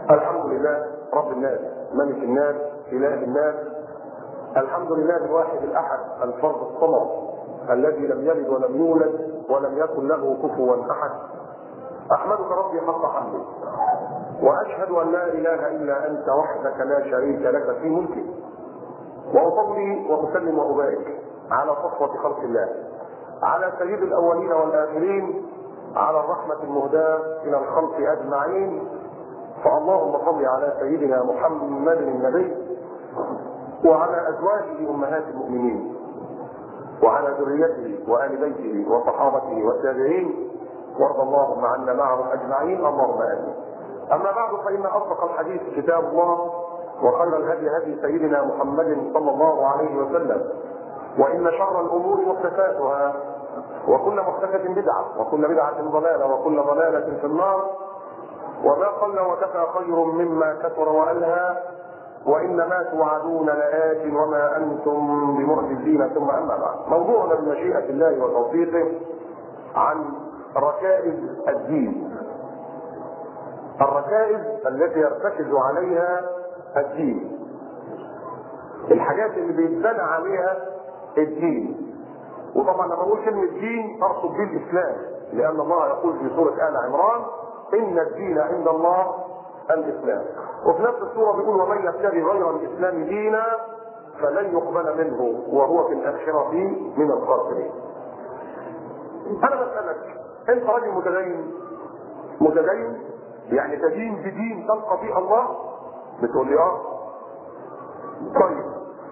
الحمد لله رب الناس ملك الناس اله الناس الحمد لله الواحد الاحد الفرد الصمد الذي لم يلد ولم يولد ولم يكن له كفوا احد احمدك ربي حق حمدك واشهد ان لا اله الا انت وحدك لا شريك لك في ملكك واصلي واسلم وابارك على صفوه خلق الله على سيد الاولين والاخرين على الرحمه المهداه الى الخلق اجمعين فاللهم صل على سيدنا محمد النبي وعلى ازواجه امهات المؤمنين وعلى ذريته وال بيته وصحابته والتابعين وارض اللهم عنا معهم اجمعين اللهم امين. اما بعد فان اصدق الحديث كتاب الله وخير الهدي هدي سيدنا محمد صلى الله عليه وسلم وان شر الامور محدثاتها وكل محدثه بدعه وكل بدعه ضلاله وكل ضلاله في النار وما قل وكفى خير مما كثر والهى وانما توعدون لآت وما انتم بمعجزين ثم اما بعد موضوعنا بمشيئه الله وتوفيقه عن ركائز الدين الركائز التي يرتكز عليها الدين الحاجات اللي بيتبنى عليها الدين وطبعا لما بقول كلمه دين اقصد به الاسلام لان الله يقول في سوره ال عمران ان الدين عند الله الاسلام وفي نفس السوره بيقول ومن يبتغي غير الاسلام دينا فلن يقبل منه وهو في الاخره من الخاسرين انا بسالك انت راجل متدين متدين يعني تدين بدين تلقى فيه الله بتقول لي اه طيب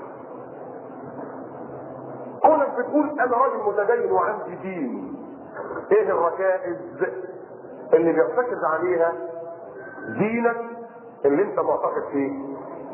كونك بتقول انا راجل متدين وعندي دين ايه الركائز اللي بيرتكز عليها دينك اللي انت معتقد فيه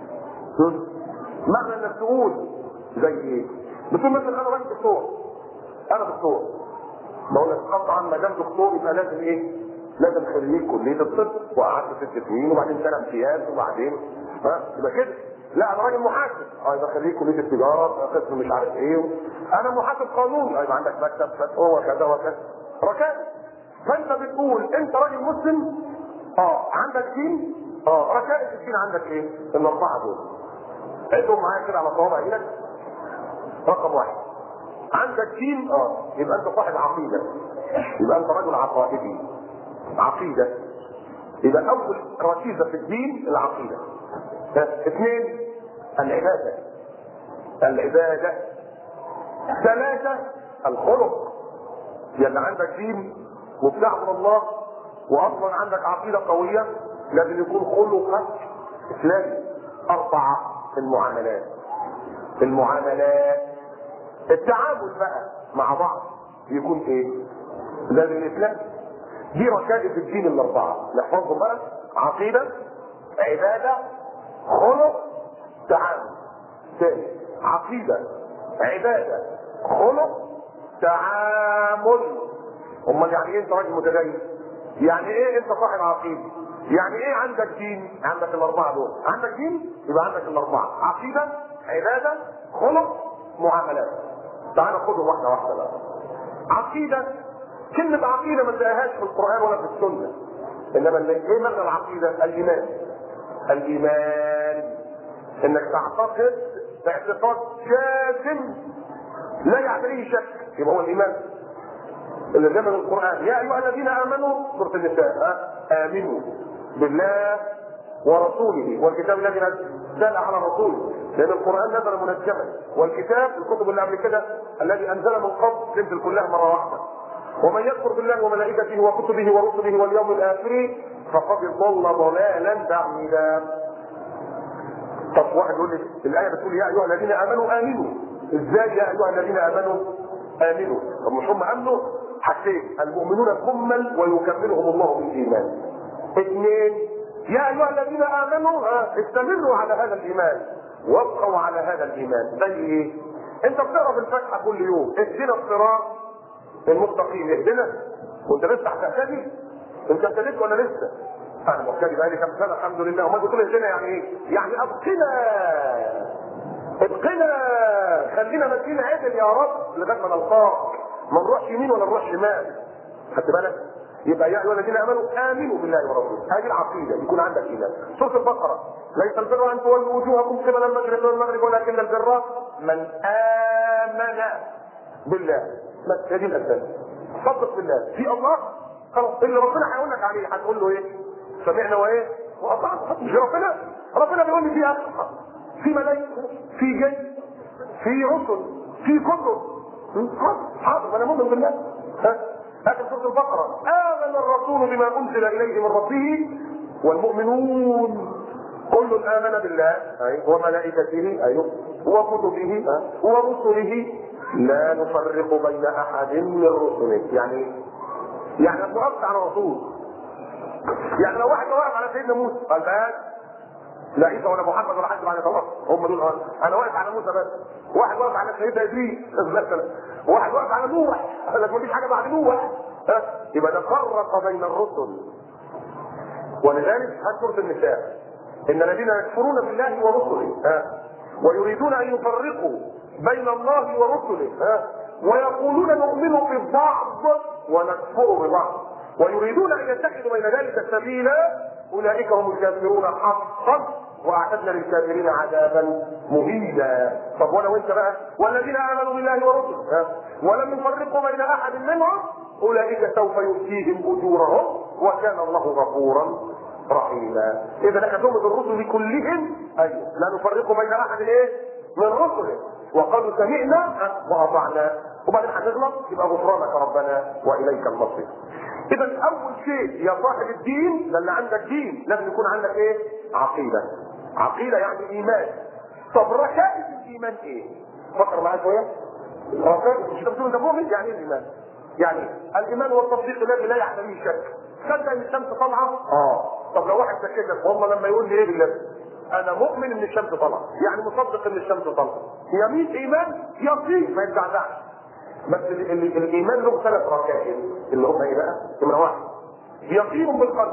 معنى انك تقول زي ايه بتقول مثلا انا راجل دكتور انا دكتور بقول لك قطعا ما دام دكتور يبقى لازم ايه لازم خريج كليه الطب وقعدت ست سنين وبعدين سنه امتياز وبعدين ها يبقى كده لا انا راجل محاسب اه يبقى خريج كليه التجاره قسم مش عارف ايه انا محاسب قانوني اه يبقى عندك مكتب فتوى وكذا وكذا ركائز فانت بتقول انت راجل مسلم اه عندك دين اه ركائز الدين عندك ايه؟ الاربعه دول عدهم معايا كده على صوابع ايدك رقم واحد عندك دين اه يبقى انت صاحب عقيده يبقى انت رجل عقائدي عقيده يبقى اول ركيزه في الدين العقيده اثنين العباده العباده ثلاثه الخلق يبقى عندك دين وبتعبد الله واصلا عندك عقيده قويه لازم يكون خلقك اسلامي اربعه المعاملات المعاملات التعامل بقى مع بعض يكون ايه؟ لازم الاسلام دي ركائز الدين الاربعه نحفظهم بقى عقيده عباده خلق تعامل تاني عقيده عباده خلق تعامل امال يعني ايه انت راجل متدين؟ يعني ايه انت صاحب عقيده؟ يعني ايه عندك دين؟ عندك الاربعه دول، عندك دين يبقى عندك الاربعه، عقيده، عباده، خلق، معاملات. تعال ناخدهم واحده واحده بقى. عقيده كلمه عقيده ما تلاقيهاش في القران ولا في السنه. انما اللي ايه معنى العقيده؟ الايمان. الايمان انك تعتقد اعتقاد جازم لا يعتريه شك يبقى هو الايمان اللي جاء من القران يا ايها الذين امنوا سوره النساء امنوا بالله ورسوله والكتاب الذي نزل على رسوله لان القران نزل منجما والكتاب الكتب اللي قبل كده الذي انزل من قبل تنزل كلها مره واحده ومن يكفر بالله وملائكته وكتبه ورسله واليوم الاخر فقد ضل ضلالا بعيدا طب واحد يقول لي الايه بتقول يا ايها الذين امنوا امنوا ازاي يا ايها الذين امنوا امنوا طب مش هم امنوا حاجتين المؤمنون كمل ويكملهم الله بالايمان اثنين يا ايها الذين امنوا استمروا على هذا الايمان وابقوا على هذا الايمان زي ايه؟ انت بتقرا في الفاتحه كل يوم اهدنا الصراط المستقيم اهدنا وانت لسه هتهتدي انت ابتديت ولا لسه؟ انا مبتدي بقالي كام سنه الحمد لله وما بتقول اهدنا يعني ايه؟ يعني ابقنا ابقنا خلينا ماشيين عدل يا رب لغايه ما نلقاك ما نروحش يمين ولا نروح شمال خدت بالك؟ يبقى يا ايها الذين امنوا امنوا بالله ورسوله هذه العقيده يكون عندك ايمان سوره البقره ليس البر ان تولوا وجوهكم قبل المشرق والمغرب ولكن البر من امن بالله بس هذه الاساس صدق بالله في الله خلاص اللي ربنا هيقول لك عليه هتقول له ايه سمعنا وايه واطعنا مش ربنا ربنا بيقول لي في أصحى. في ملائكه في جن في رسل في كتب حاضر حاضر انا مؤمن بالله ها هذه سوره البقره امن الرسول بما انزل اليه من ربه والمؤمنون كل امن بالله أي وملائكته ايوه وكتبه أه؟ ورسله لا نفرق بين احد من رسله يعني يعني ما توقفت على رسول يعني لو واحد واقف على سيدنا موسى قال بس لا عيسى ولا محمد ولا حد بعد خلاص هم دول أهل. انا واقف على موسى بس واحد واقف على سيدنا ادريس مثلا واحد واقف على نوح قال لك مفيش حاجه بعد نوح ها يبقى ده فرق بين الرسل ولذلك هات سوره النساء ان الذين يكفرون بالله ورسله ها ويريدون ان يفرقوا بين الله ورسله ها ويقولون نؤمن ببعض ونكفر ببعض ويريدون ان يتخذوا بين ذلك سبيلا اولئك هم الكافرون حقا واعتدنا للكافرين عذابا مهينا طب وانا وانت بقى والذين امنوا بالله ورسله ها؟ ولم يفرقوا بين احد منهم اولئك سوف يؤتيهم اجورهم وكان الله غفورا رحيما اذا لك تؤمن الرسل كلهم ايوه لا نفرق بين احد ايه من رسله وقالوا سمعنا واطعنا وبعدين هنغلط يبقى غفرانك ربنا واليك المصير اذا اول شيء يا صاحب الدين ده اللي عندك دين لازم يكون عندك ايه عقيده عقيده يعني ايمان طب ركائز الايمان ايه فكر معايا شويه ركائز مش انت بتقول انت مؤمن يعني ايه الايمان يعني الايمان هو التصديق الذي لا يحتمل شك تصدق ان الشمس طالعه اه طب لو واحد سكتك والله لما يقول لي ايه بالله انا مؤمن ان الشمس طالعه يعني مصدق ان الشمس طالعه يمين ايمان يقين ما يتزعزعش بس ال ال الايمان له ثلاث ركائز اللي هم ايه بقى؟ نمره واحد يقين بالقلب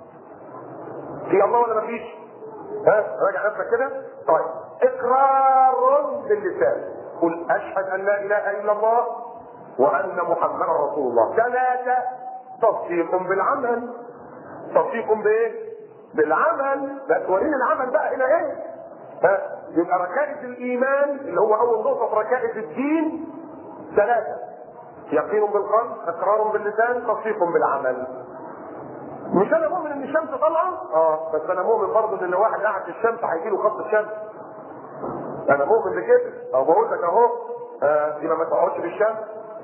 في الله ولا مفيش؟ ها راجع نفسك كده طيب اقرار باللسان قل اشهد ان لا اله الا الله وان محمدا رسول الله ثلاثه تصديق بالعمل تصديق بايه؟ بالعمل بس ورينا العمل بقى الى ايه؟ ها يبقى ركائز الايمان اللي هو اول نقطه في ركائز الدين ثلاثه يقين بالقلب اقرار باللسان تصديق بالعمل مش انا مؤمن ان الشمس طالعه اه بس انا مؤمن برضه ان لو واحد قاعد في الشمس هيجي له خط الشمس انا مؤمن بكده او بقول لك اهو آه يبقى ما تقعدش في الشمس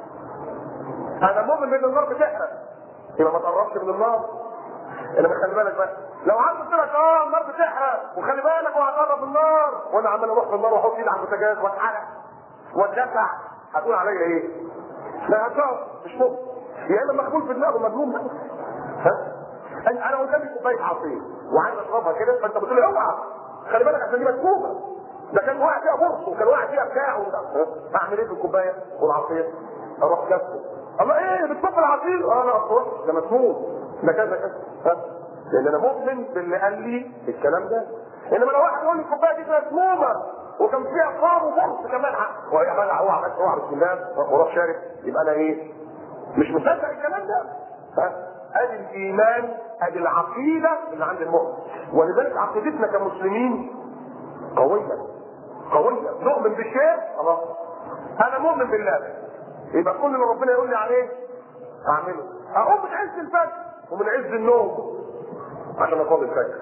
انا مؤمن بان النار بتحرق يبقى ما تقربش من النار انما خلي بالك بقى لو عم قلت لك اه النار بتحرق وخلي بالك وهتقرب النار وانا عمال اروح في النار واحط ايدي على البوتاجاز واتحرق واتدفع هتقول عليا ايه؟ لا هتقف مش ممكن يا اما مخبول في دماغه مجنون بقى ها؟ انا قدامي كوبايه عصير وعايز اشربها كده فانت بتقول لي اوعى خلي بالك عشان دي مسكوبه ده كان واقع فيها فرصه وكان واقع فيها بتاع اعمل ايه في الكوبايه والعصير؟ اروح كفه الله ايه بتصب العصير؟ اه لا اصل ده مسموم ده كذا كذا ها؟ لان انا مؤمن باللي قال لي الكلام ده انما لو واحد يقول لي الكوبايه دي مسمومه وكان فيها صار وفرص كمان ويعمل اوعى بس اوعى بسم الله واروح شارب يبقى انا ايه؟ مش مصدق الكلام ده ها؟ ادي الايمان ادي العقيده اللي عند المؤمن ولذلك عقيدتنا كمسلمين قويه قويه نؤمن بالشيء خلاص انا مؤمن بالله يبقى كل اللي ربنا يقول لي عليه اعمله اقوم من عز الفجر ومن عز النوم عشان اقوم الفجر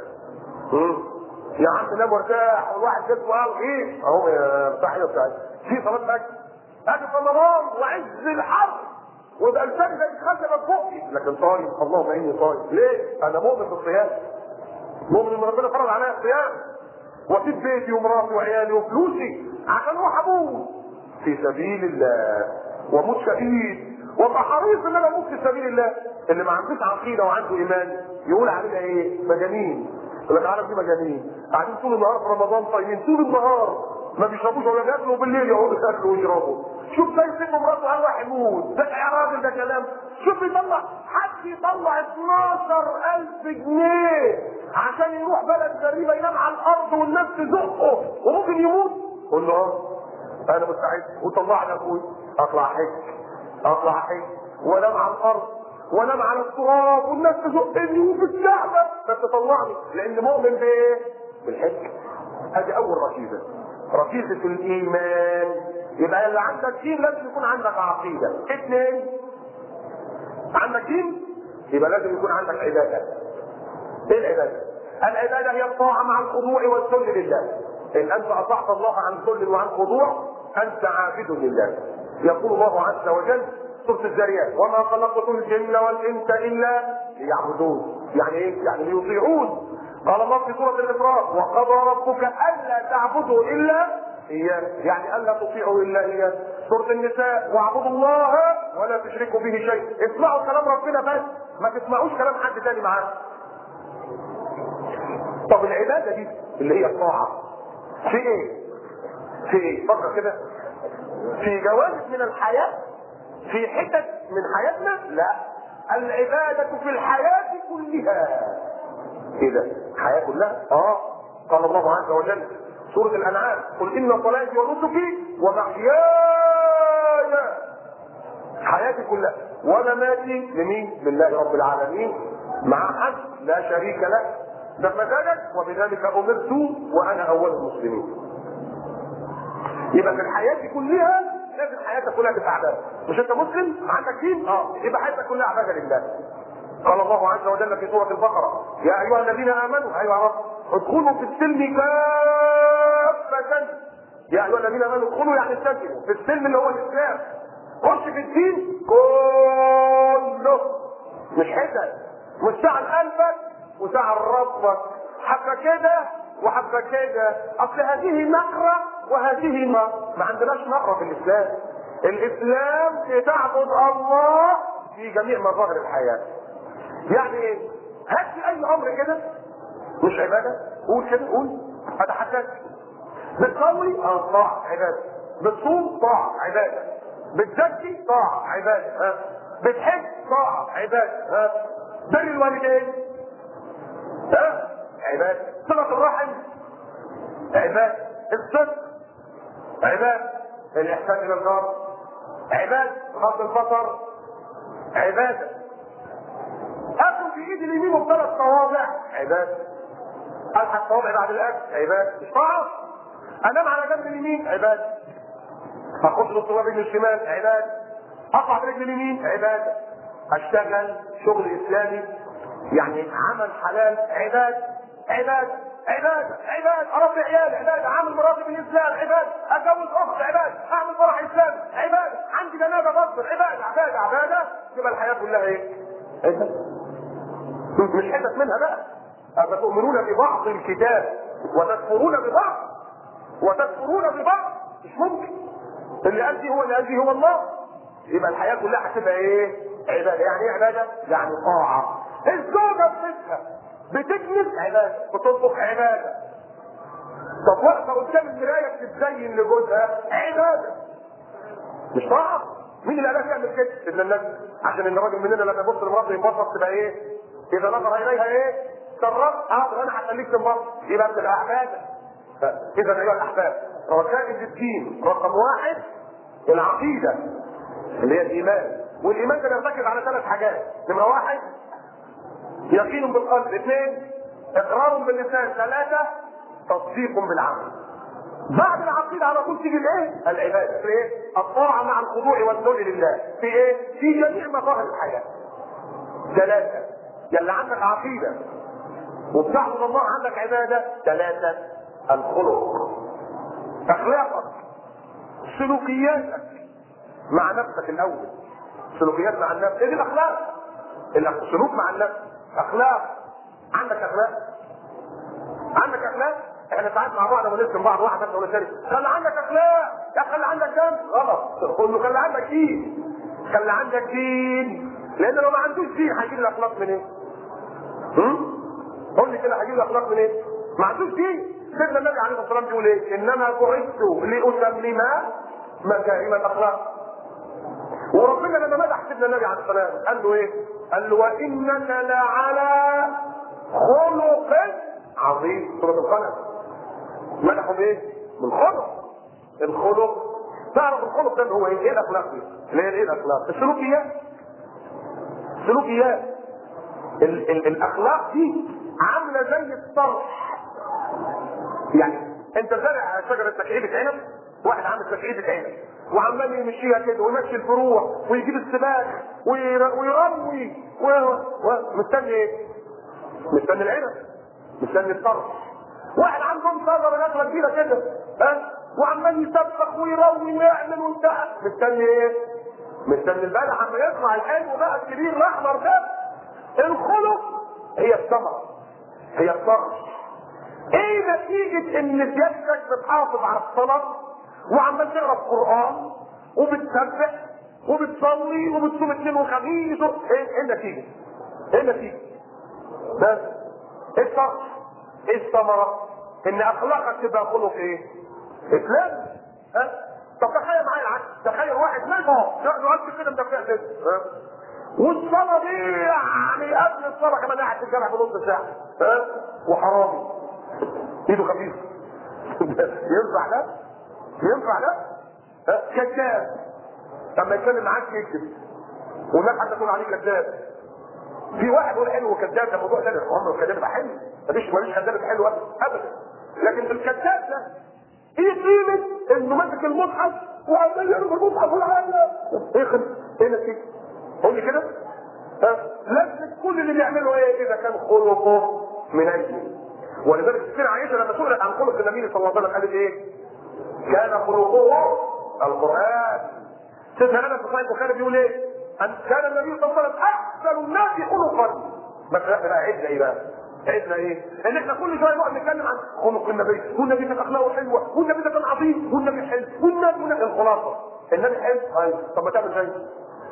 يا عم نام وارتاح والواحد جسمه قال ايه اهو يا بتاع ايه بتاع في صلاه فجر ادي في رمضان وعز الحر ويبقى الفجر ده يتخزن فوقي لكن صايم اللهم اني صايم ليه؟ انا مؤمن بالصيام مؤمن ان ربنا فرض عليا الصيام واسيب بيتي ومراتي وعيالي وفلوسي عشان اروح اموت في سبيل الله واموت شهيد وابقى حريص ان انا اموت في سبيل الله اللي ما عندوش عقيده وعنده ايمان يقول علينا ايه؟ مجانين يقول لك عارف دي مجانين قاعدين طول النهار في رمضان صايمين طول النهار ما بيشربوش ولا بياكلوا بالليل يقعدوا ياكلوا ويشربوا شوف ده يسيب مراته قال واحد يموت ده يا راجل ده كلام شوف يطلع حد يطلع 12000 جنيه عشان يروح بلد غريبه ينام على الارض والناس تزقه وممكن يموت قول له اه انا مستعد وطلعني يا اخوي اطلع حج اطلع حج وانام على الارض وانام على التراب والناس تزقني في الكعبه بس تطلعني لان مؤمن بايه؟ بالحج ادي اول ركيزه ركيزه الايمان يبقى اللي عندك دين لازم يكون عندك عقيده اثنين عندك دين يبقى لازم يكون عندك عباده ايه العباده؟ العباده هي الطاعه مع الخضوع والذل لله ان انت اطعت الله عن ذل وعن خضوع انت عابد لله يقول الله عز وجل سوره الذاريات وما خلقت الجن والانس الا ليعبدون يعني ايه؟ يعني ليطيعون قال الله في سوره الاسراء وقضى ربك الا تعبدوا الا اياه يعني الا تطيعوا الا اياه سوره النساء واعبدوا الله ولا تشركوا به شيء اسمعوا كلام ربنا بس ما تسمعوش كلام حد تاني معاه طب العباده دي اللي هي الطاعه في ايه في ايه فكر كده في جوانب من الحياه في حتت من حياتنا لا العباده في الحياه كلها ايه ده الحياه كلها اه قال الله عز وجل سورة الأنعام قل إن صلاتي ونسكي ومحياي حياتي كلها ومماتي لمين؟ لله رب العالمين مع حد لا شريك له ده مزاجك وبذلك أمرت وأنا أول المسلمين. يبقى في الحياة كلها لازم حياتك كلها تبقى عبادة. مش أنت مسلم؟ عندك دين؟ أه يبقى حياتك كلها عبادة لله. قال الله عز وجل في سورة البقرة يا أيها الذين آمنوا أيها رب ادخلوا في السلم كافة يا أيها الذين آمنوا ادخلوا يعني استسلموا في السلم اللي هو الإسلام خش في الدين كله مش حتت مش ساعة لقلبك وساعة لربك حبة كده وحبة كده أصل هذه نقرة وهذه نقرة ما عندناش نقرة في الإسلام الإسلام بتعبد الله في جميع مظاهر الحياة يعني ايه؟ هات لي اي امر كده مش عباده قول كده قول اتحدث بتصلي اه طاعه عباده بتصوم طاعه عباده بتزكي طاعه عباده ها بتحج طاعه عباده ها بر الوالدين ها عباده صله الرحم عباده الصدق عباده الاحسان الى النار عباده غض البصر عباده اكل في ايدي اليمين وبثلاث صوابع عباده الحق صوابعي بعد الاكل عباده مش طاعه انام على جنب اليمين عباده اخش نص رجل الشمال عباده اقع برجل اليمين عباده اشتغل شغل اسلامي يعني عمل حلال عباده عباده عباده عباده اربي عيالي عباده اعمل مراتب الاسلام عباده اتجوز اخت عباده اعمل فرح اسلامي عباده عندي جنازه بصبر عباده عباده عباده تبقى الحياه كلها ايه؟ عباده مش حتت منها بقى أفتؤمنون ببعض الكتاب وتكفرون ببعض وتكفرون ببعض مش ممكن اللي قال دي هو اللي قال دي هو الله يبقى الحياة كلها هتبقى ايه؟ عبادة يعني ايه عبادة؟ يعني طاعة الزوجة في بيتها بتكنس عبادة بتطبخ عبادة طب واقفة قدام المراية بتتزين لجوزها عبادة مش طاعة مين اللي قالها تعمل كده؟ سيدنا النبي عشان ان الراجل مننا لما يبص لمراته ينبسط تبقى ايه؟ اذا نظر اليها ايه؟ سرت حاضر انا هخليك تنبسط يبقى بتبقى عباده اذا ايها الاحباب ركائز الدين رقم واحد العقيده اللي هي الايمان والايمان ده بيرتكز على ثلاث حاجات نمره واحد يقين بالقلب اثنين اقرار باللسان ثلاثه تصديق بالعمل بعد العقيده على طول تيجي الايه؟ العباده في ايه؟ الطاعه مع الخضوع والذل لله في ايه؟ في جميع مظاهر الحياه ثلاثه يلا عندك عقيده وبتعبد الله عندك عباده ثلاثه الخلق اخلاقك سلوكياتك مع نفسك الاول سلوكيات مع النفس ايه دي الاخلاق السلوك مع النفس اخلاق عندك اخلاق عندك اخلاق احنا ساعات مع بعض ونسلم بعض واحد بس ولا ثاني خلي عندك اخلاق يا خلي عندك دم غلط قول له خلي عندك دين خلي عندك دين لان لو ما عندوش دين هيجيب الاخلاق منين؟ هم؟ قول لي كده هيجيب الاخلاق منين؟ ما عندوش دين سيدنا النبي عليه الصلاه والسلام بيقول ايه؟ انما بعثت لاتمم مكارم الاخلاق وربنا لما مدح سيدنا النبي عليه الصلاه والسلام قال له ايه؟ قال له وانك لعلى خلق عظيم سوره القلم مدحوا بايه؟ بالخلق الخلق تعرف الخلق ده هو ايه؟ ايه الاخلاق دي؟ اللي هي ايه الاخلاق؟ السلوكيات السلوكيات ال ال الاخلاق دي عامله زي الطرح يعني انت زارع شجره تكعيبه عنب واحد عامل تكعيبه عنب وعمال يمشيها كده ويمشي الفروع ويجيب السباك وير- ويروي ومستني ايه؟ مستني العنب مستني الطرح واحد عنده شجره نخله كبيره كده ها وعمال يسبخ ويروي ويعمل وينتهى مستني ايه؟ مستني البلح عم يطلع الحلو بقى الكبير الاحمر ده الخلق هي الثمره هي الطرح ايه نتيجة ان سيادتك بتحافظ على الصلاة وعمال تقرا القرآن وبتسبح وبتصلي وبتصوم اثنين وخميس و... ايه ايه النتيجة؟ ايه النتيجة؟ بس ايه الفرق؟ ايه الثمرة؟ ان اخلاقك تبقى خلق ايه؟ اسلام ها؟ طب تخيل معايا العكس تخيل واحد منهم يقعد قد كده مدفع كده ها؟ والصلاة دي يعني قبل الصلاة كمان قاعد في الجامع بنص ساعة ها؟ وحرامي ايده خفيفه ينفع ده؟ ينفع ده؟ ها؟ كذاب لما يتكلم معاك يكذب والناس حتى تقول عليه كذاب في واحد يقول حلو وكذاب ده موضوع ثاني عمره الكذاب يبقى حلو مفيش مفيش كذاب يبقى حلو ابدا لكن الكذاب ده ايه قيمه انه ماسك المصحف وعمال يقرا المصحف والعالم ايه خل... ايه نتيجه؟ قول لي كده ها؟ لازم كل اللي بيعمله ايه اذا كان خلقه من اجله ولذلك السيدة عائشة لما سئلت عن خلق النبي صلى الله عليه وسلم قالت ايه؟ كان خلقه القرآن. سيدنا انس في صحيح البخاري بيقول ايه؟ ان كان النبي صلى الله عليه وسلم احسن الناس خلقا. بس احنا بقى عدنا ايه بقى؟ عدنا ايه؟ ان احنا كل شويه نقعد نتكلم عن خلق النبي، والنبي كان اخلاقه حلوه، والنبي ده كان عظيم، والنبي حلو، والنبي والنبي الخلاصه. النبي حلو؟ طيب طب ما تعمل زيه.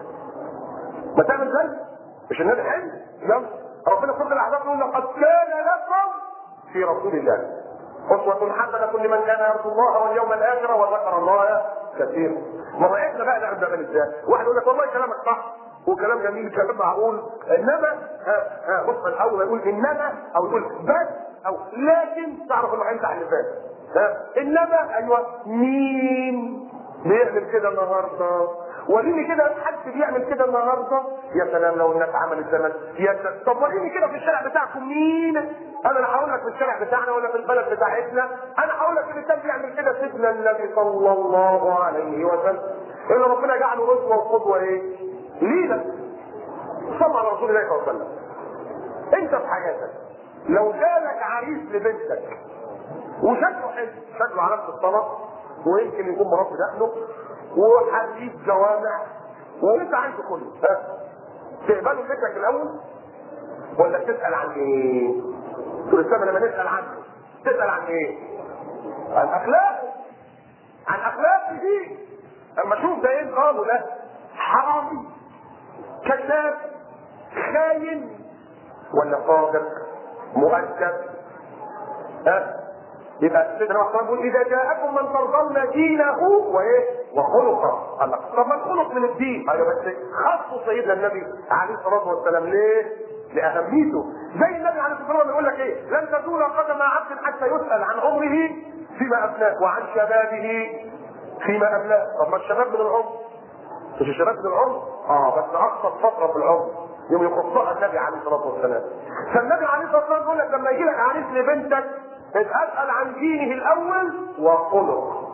ما تعمل زيه. مش النبي حلو؟ يلا ربنا في سوره الاحزاب يقول لقد كان لكم في رسول الله أسوة حسنة لمن كان يرجو الله واليوم الآخر وذكر الله كثيرا. مواعيدنا بقى نعمل بقى ازاي؟ واحد يقول لك والله كلامك صح وكلام جميل كلام معقول انما ها ها بص الاول يقول انما او يقول بس او لكن تعرف انه هيمسح اللي فات ها انما ايوه مين بيعمل كده النهارده وريني كده حد بيعمل كده النهارده يا سلام لو الناس عملت زمان يا سلام طب وريني كده في الشارع بتاعكم مين انا لا هقول لك في الشارع بتاعنا ولا في البلد بتاعتنا انا هقول لك اللي كان بيعمل كده سيدنا النبي صلى الله عليه وسلم اللي ربنا جعله اسوه وقدوه ايه لينا صلى على رسول الله صلى الله عليه وسلم انت في حياتك لو جالك عريس لبنتك وشكله حلو شكله علامه الصلاه ويمكن يكون مربي دقنه وحديث جوامع وانت عايز كله ها تقبله بنتك الاول ولا تسال عن ايه؟ في الاسلام لما نسال عنه تسال عن ايه؟ عن اخلاقه عن اخلاقه دي اما اشوف ده ايه قالوا ده حرامي كذاب خاين ولا صادق مؤدب ها يبقى سيدنا محمد بيقول اذا جاءكم من ترضون دينه وايه وخلقه قال لك طب ما الخلق من الدين ايوه بس خصه سيدنا النبي عليه الصلاه والسلام ليه؟ لاهميته زي النبي عليه الصلاه والسلام بيقول لك ايه؟ لن تزول قدم عبد حتى يسال عن عمره فيما افناه وعن شبابه فيما ابلاه طب ما الشباب من العمر مش الشباب من العمر اه بس اقصى فتره في العمر يوم يخصها النبي عليه الصلاه والسلام فالنبي عليه الصلاه والسلام يقول لك لما يجي لك عريس لبنتك اسال عن دينه الاول وخلق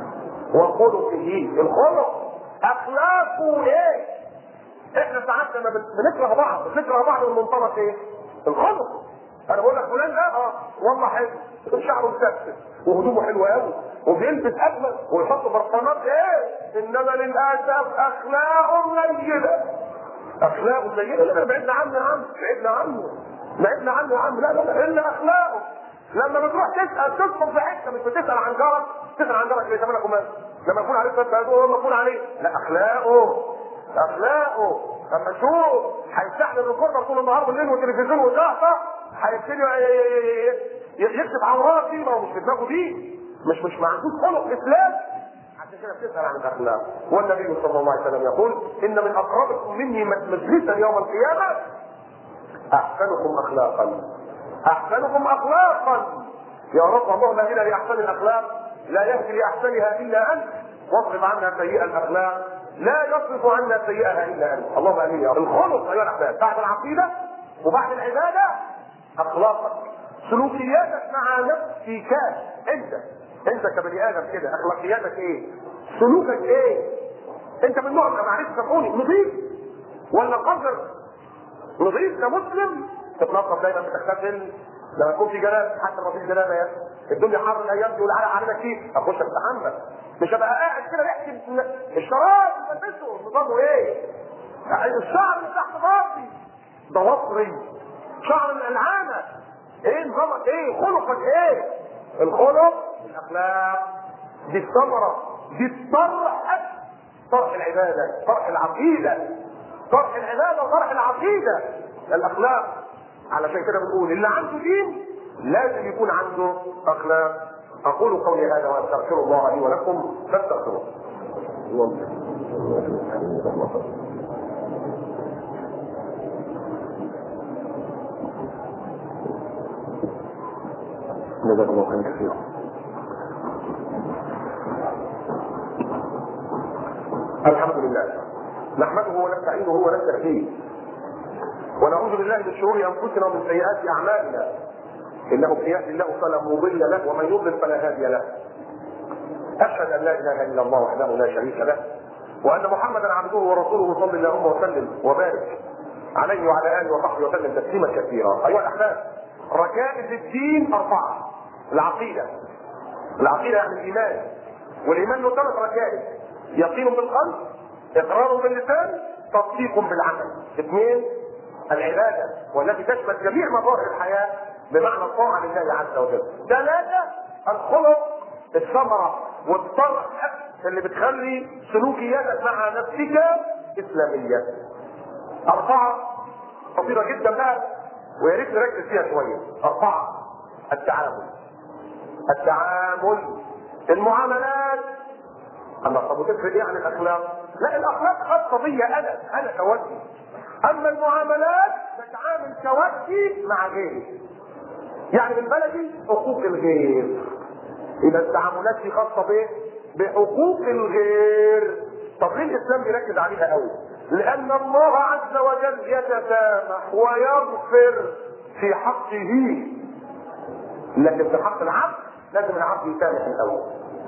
وخلقه الخلق اخلاقه ايه احنا ساعات لما بنكره بعض بنكره بعض من منطلق ايه الخلق انا بقول لك فلان ده اه والله حلو شعره مسكت وهدومه حلوه قوي وبيلبس اجمل ويحط برطمانات ايه انما للاسف اخلاقه قليله اخلاقه قليله لا بعدنا عنه يا عم بعدنا عنه بعدنا عنه يا عم لا لا لا الا اخلاقه لما بتروح تسال تدخل في حته مش بتسال عن جارك تسال عن جارك ليه مالك ومال لما يكون عليه فتره يقول لما يكون عليه لا اخلاقه اخلاقه اما شوف هيستحمل الريكوردر طول النهار والليل والتلفزيون والقهوه هيبتدي يكتب عوراتي ما هو مش في دماغه دي مش مش ما عندوش خلق اسلام عشان كده بتسال عن الاخلاق والنبي صلى الله عليه وسلم يقول ان من اقربكم مني مجلسا يوم القيامه احسنكم اخلاقا احسنكم اخلاقا يا رب اللهم لا اله لاحسن الاخلاق لا يهدي لاحسنها الا انت واصرف عنا سيئ الاخلاق لا يصرف عنا سيئها الا انت اللهم امين يا رب الخلق ايها الاحباب بعد العقيده وبعد العباده اخلاقك سلوكياتك مع نفسك انت انت كبني ادم كده اخلاقياتك ايه سلوكك ايه انت من نوع معلش سامحوني نظيف ولا قذر نظيف كمسلم تتنظف دايما بتغتسل لما يكون في جنازه حتى ما فيش جنازه يا الدنيا حر الايام دي والعرق علينا كتير اخش استحمى مش هبقى قاعد كده ريحه الشراب بلبسه نظامه ايه؟ الشعر اللي تحت راسي ضوافري شعر الالعانه ايه نظامك ايه؟ خلقك ايه؟ الخلق الاخلاق دي الثمره دي الطرح طرح العباده طرح العقيده طرح العباده وطرح العقيده الاخلاق علشان كده بنقول اللي عنده دين لازم يكون عنده اخلاق اقول قولي هذا واستغفر الله لي ولكم فاستغفروه جزاك الله خيرا كثيرا الحمد لله نحمده ونستعينه ونستهديه ونعوذ بالله من شرور انفسنا ومن سيئات اعمالنا انه من يهد الله فلا مضل له ومن يضلل فلا هادي له اشهد ان لا اله الا الله وحده لا شريك له وان محمدا عبده ورسوله صلى اللهم وسلم وبارك عليه وعلى اله وصحبه وسلم تسليما كثيرا ايها الاحباب ركائز الدين اربعه العقيده العقيده يعني الايمان والايمان له ثلاث ركائز يقين بالقلب اقرار باللسان تصديق بالعمل اثنين العباده والتي تشمل جميع مظاهر الحياه بمعنى الطاعه لله عز وجل. ثلاثه الخلق الثمره والطرح اللي بتخلي سلوكياتك مع نفسك اسلاميه. اربعه خطيره جدا بقى ويا ريت نركز فيها شويه. اربعه التعامل. التعامل المعاملات اما طب وتفرق ايه عن الاخلاق؟ لا الاخلاق خاصه بيا انا انا كوجهي اما المعاملات بتعامل كوجهي مع غيري يعني بالبلدي حقوق الغير يبقى التعاملات دي خاصه بايه؟ بحقوق الغير طب ليه الاسلام بيركز عليها قوي؟ لان الله عز وجل يتسامح ويغفر في حقه لكن في حق العبد لازم العبد يسامح الاول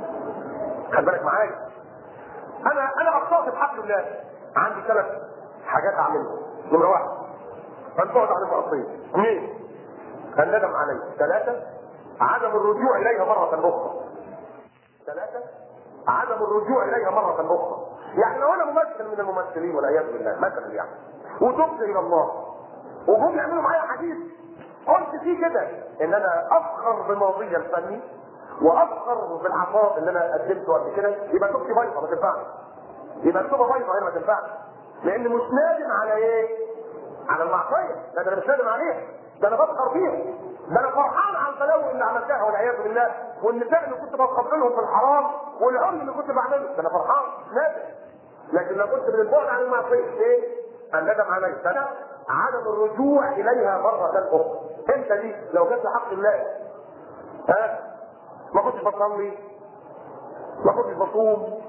خد بالك معايا انا انا اخطات في حق الله عندي ثلاث حاجات اعملها نمره واحد البعد عن المعصيه اثنين الندم عليه ثلاثه عدم الرجوع اليها مره اخرى ثلاثه عدم الرجوع اليها مره اخرى يعني لو انا ممثل من الممثلين والعياذ بالله مثلا يعني وتبت الى الله وجم يعملوا معايا حديث قلت فيه كده ان انا افخر بماضي الفني وافخر بالعطاء اللي انا قدمته قبل كده يبقى توبتي بايظه ما تنفعش يبقى التوبه بايظه هنا ما تنفعش لان مش نادم على ايه؟ على المعصيه لا ده انا مش نادم عليها ده انا بفخر بيها ده انا فرحان على البلاوي اللي عملتها والعياذ بالله والنساء اللي كنت بتقبلهم في الحرام والعمر اللي كنت بعمله ده انا فرحان نادم لكن لو كنت بالبعد عن المعصيه ايه؟ الندم عليه فانا عدم الرجوع اليها مره اخرى انت دي لو جت حق الله ها ما كنتش بصلي ما كنتش بصوم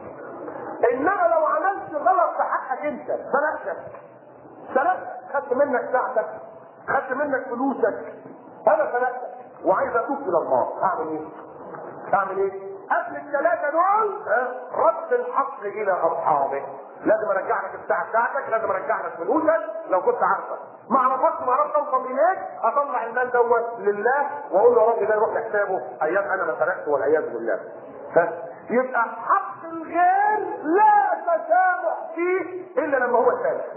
انما لو عملت غلط في حقك انت سرقتك سرقتك خدت منك ساعتك خدت منك فلوسك انا سرقتك وعايز اتوب الى الله اعمل ايه؟ اعمل ايه؟ قبل الثلاثه دول ها رد الحق الى اصحابه لازم ارجع لك الساعه بتاعتك لازم ارجع لك فلوسك لو كنت عارفك ما عرفتش ما عرفت اوصل اليك اطلع المال دوت لله واقول له يا رب ده يروح لحسابه ايام انا ما سرقت والعياذ بالله ها يبقى حق الغير لا تسامح فيه الا لما هو سامح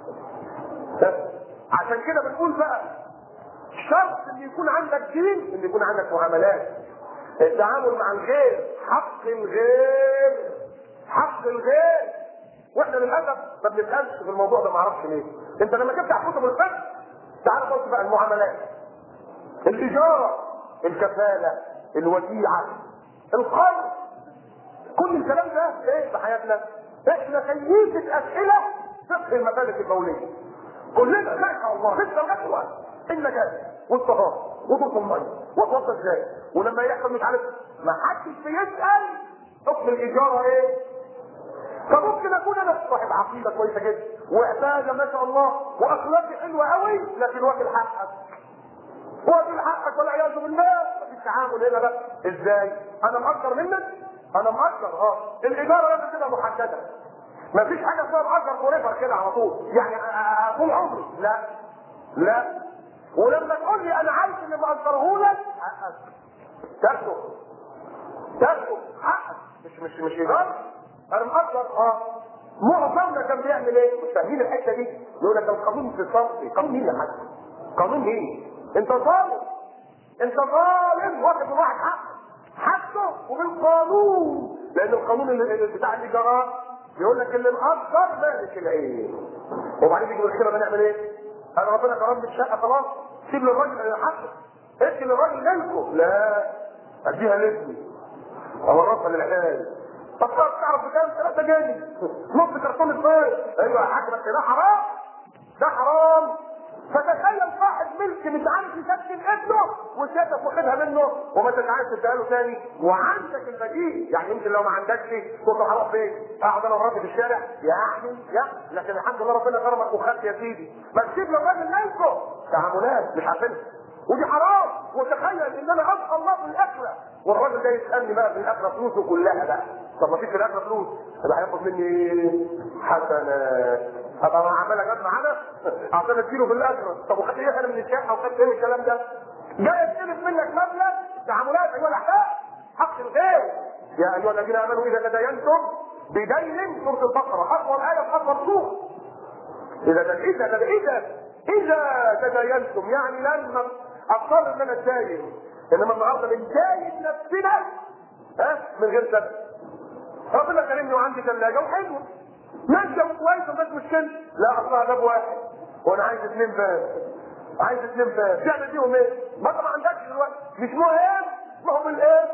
عشان كده بنقول بقى شرط ان يكون عندك دين ان يكون عندك معاملات التعامل مع الغير حق الغير حق الغير واحنا للاسف ما بنسالش في الموضوع ده ما اعرفش ليه انت لما تفتح كتب الفقه تعال بص بقى المعاملات الاجاره الكفاله الوديعه القرض كل الكلام ده ايه في حياتنا احنا كيفيه اسئله فقه المسالك البوليه كلنا ما شاء الله لسه الغدوه النجاه والطهاره وضوء الميه وتوضى ازاي ولما يحصل مش عارف ما حدش بيسال حكم الاجاره ايه فممكن اكون انا صاحب عقيده كويسه جدا وعباده ما شاء الله واخلاقي حلوه قوي لكن واكل حقك واكل حقك والعياذ بالله مفيش تعامل هنا بقى ازاي؟ انا مأجر منك انا مأجر اه الايجار لازم تبقى محدده مفيش حاجه اسمها مأجر فوريفر كده على طول يعني طول عمري لا لا ولما تقول لي انا عايز اللي مأجره لك حقك تاخده تاخده حقك مش مش مش ايجار انا مأجر اه معظمنا كان بيعمل ايه؟ مش فاهمين الحته دي يقول لك القانون في صرفي قانون مين يا حاج؟ قانون مين؟ انت ظالم انت ظالم واخد من واحد حقه حقه وبالقانون لان القانون اللي اللي بتاع الايجارات بيقول لك اللي مأجر مالك العين وبعدين يجي الخيره بنعمل ايه؟ انا ربنا كرمني الشقه خلاص سيب للراجل حقه ادي للراجل ملكه لا اديها لابني اورطها للعيال طب تعرف بكام؟ ثلاثة جنيه نص كرتون البيض ايوه يا حاج بس ده حرام ده حرام فتخيل صاحب ملك مش عارف يسكن ابنه وسيادتك واخدها منه وما انتش عارف تديها له تاني وعندك البديل يعني يمكن لو ما عندكش كنت هروح فين؟ اقعد انا ومراتي في الشارع يعني يا لكن الحمد لله ربنا كرمك وخدت يا سيدي ما تسيب للراجل ملكه تعاملات مش عارفينها ودي حرام وتخيل ان انا ابقى الله في الاخره والراجل ده يسالني بقى في الاخره فلوسه كلها بقى طب ما فيش في الاخره فلوس يبقى هياخد مني حسنات ابقى انا عمال اجمع انا عشان اديله في الاخره طب وخدت ايه انا من الشقه وخدت ايه من الكلام ده؟ جاي يستلف منك مبلغ تعاملات ايها الاحباب حق الغير يا ايها الذين امنوا اذا تداينتم بدين سوره البقره اطول ايه في اطول سوره اذا اذا اذا اذا تداينتم يعني لما اضطر ان انا اتداين انما النهارده بنداين نفسنا ها من غير سبب ربنا كرمني وعندي ثلاجه وحلوه ماشيه كويسه بس مش كده لا اصلها باب واحد وانا عايز اثنين باب عايز اثنين باب تعمل بيهم ايه؟ ما انت ما عندكش دلوقتي مش مهم ما هو بالايه؟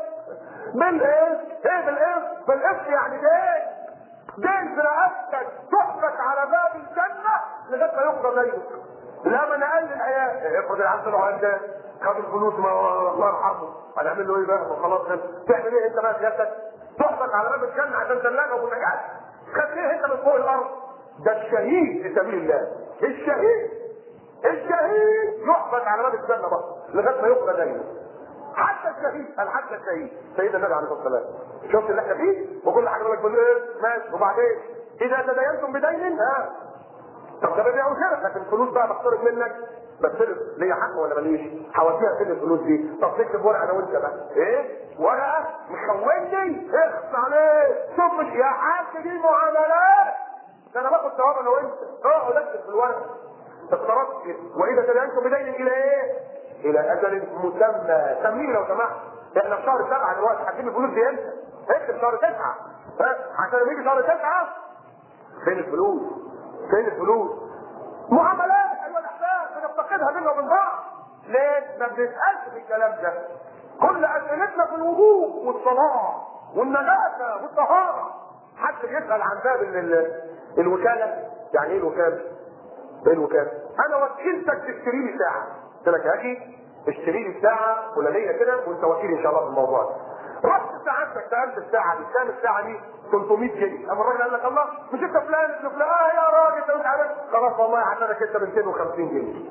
بالايه؟ ايه بالايه؟ بالايه يعني ده دين في رقبتك تحبك على باب الجنه لغايه ما يقضى دينك لا ما انا قال الحياه افرض العبد لو عندك خد الفلوس ما الله يرحمه هنعمل له ايه بقى ما خلاص تعمل ايه انت بقى سيادتك تحبك على باب الجنه عشان ثلاجه ومناجات خدت ايه انت من فوق الارض ده الشهيد في سبيل الله الشهيد الشهيد يحبك على باب الجنه بقى لغايه ما يقضى دينه حتى الشهيد قال حتى الشهيد سيدنا النبي عليه الصلاه والسلام شفت اللي احنا فيه وكل حاجه لك بالليل ماشي وبعدين اذا تدينتم بدين ها طب ده بيبيعوا كده لكن الفلوس بقى بقترض منك بتصرف ليا حق ولا ماليش؟ هوديها فين الفلوس دي؟ طب تكتب ورقه انا وانت بقى ايه؟ ورقه مخوني اخص عليه شوف يا حاج دي معاملات ده انا باخد ثواب انا وانت اقعد اكتب في الورقه اقترضت واذا تدينتم بدين الى ايه؟ الى اجل مسمى سميه لو سمحت احنا في شهر سبعه دلوقتي هتجيب الفلوس دي امتى؟ اكتب شهر تسعه ها عشان لما يجي شهر تسعه فين الفلوس؟ فين الفلوس؟ معاملات ايها الاحباب بنفتقدها بينا وبين بعض ليه؟ ما بنسالش في الكلام ده كل اسئلتنا في الوضوء والصلاه والنجاسه والطهاره حد بيسال عن باب ال- ال- الوكاله يعني ايه الوكاله؟ ايه الوكاله؟ انا وكلتك تشتري لي ساعه قلت لك يا اخي اشتري لي ساعه فلانيه كده وانت وكيل ان شاء الله في الموضوع ده رحت ساعتك سالت الساعه دي كام الساعه دي 300 جنيه اما الراجل قال لك الله مش انت فلان ابن فلان اه يا راجل انت مش عارف خلاص والله عشانك انت ب 250 جنيه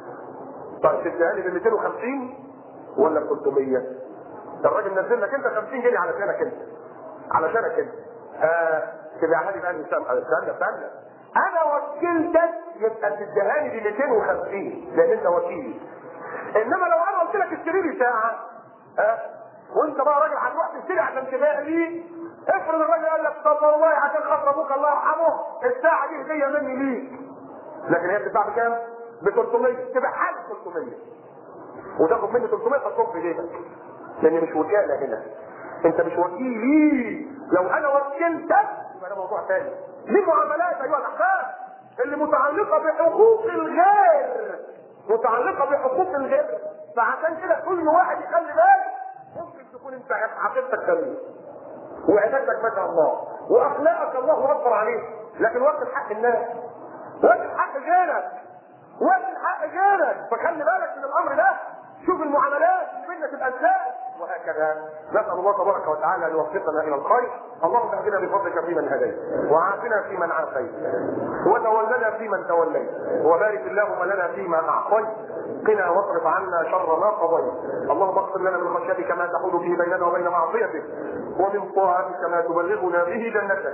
طيب تديها لي ب 250 ولا ب 300 الراجل نزل لك انت 50 جنيه علشانك انت علشانك انت آه تبيعها لي بقى استنى استنى استنى انا وكلتك يبقى تديها لي ب 250 لان انت وكيلي انما لو انا قلت لك اشتري لي ساعه ها وانت بقى راجل هتروح تشتري عشان تبيع لي افرض الراجل قال لك طب والله عشان خاطر ابوك الله يرحمه الساعه دي هديه مني ليك لكن هي بتتباع بكام؟ ب 300 تبيعها لي 300 وتاخد مني 300 تحطهم في جيبك لان مش وكاله هنا انت مش وكيلي لو انا وكلتك يبقى ده موضوع ثاني دي معاملات ايها الاحباب اللي متعلقه بحقوق الغير متعلقه بحقوق الغير فعشان كده كل واحد يخلي بالك ممكن تكون انت عقيدتك سليمه وعبادتك ما شاء الله واخلاقك الله اكبر عليك لكن واخد حق الناس واخد حق غيرك واخد حق غيرك فخلي بالك من الامر ده شوف المعاملات بيننا تبقى ازاي وهكذا نسال الله تبارك وتعالى ان يوفقنا الى الخير اللهم اهدنا بفضلك فيمن هديت وعافنا فيمن عافيت وتولنا فيمن توليت وبارك اللهم لنا فيما اعطيت قنا واصرف عنا شر ما قضيت اللهم اغفر لنا من خشيتك ما تحول به بيننا وبين معصيتك ومن طاعتك ما تبلغنا به جنتك